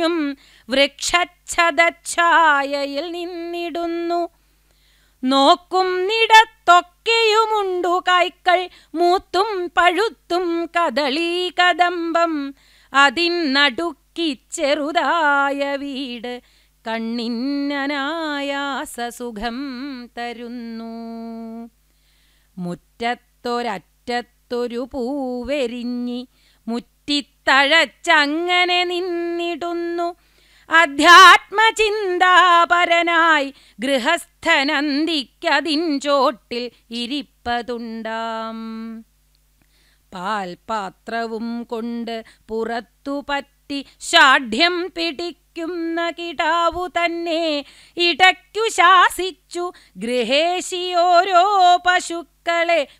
ഉം വൃക്ഷച്ഛതച്ഛായയിൽ നിന്നിടുന്നു നോക്കുന്നിടത്തൊക്കെയുമുണ്ടു കായ്ക്കൾ മൂത്തും പഴുത്തും കദളീ കദംബം അതിനടുക്കി ചെറുതായ വീട് കണ്ണിന്നനായാസ സുഖം തരുന്നു മുറ്റത്തൊരറ്റത്തൊരു പൂവെരിഞ്ഞി മുറ്റിത്തഴച്ചങ്ങനെ നിന്നിടുന്നു അധ്യാത്മചിന്താപരനായി ഗൃഹസ്ഥനന്തിക്കതിൻ ചോട്ടിൽ ഇരിപ്പതുണ്ടാം പാൽപാത്രവും കൊണ്ട് പുറത്തു പറ്റി ഷാഢ്യം പിടിക്കുന്ന കിടാവു തന്നെ ഇടയ്ക്കു ശാസിച്ചു ഗൃഹേശി ഓരോ പശുക്കളെ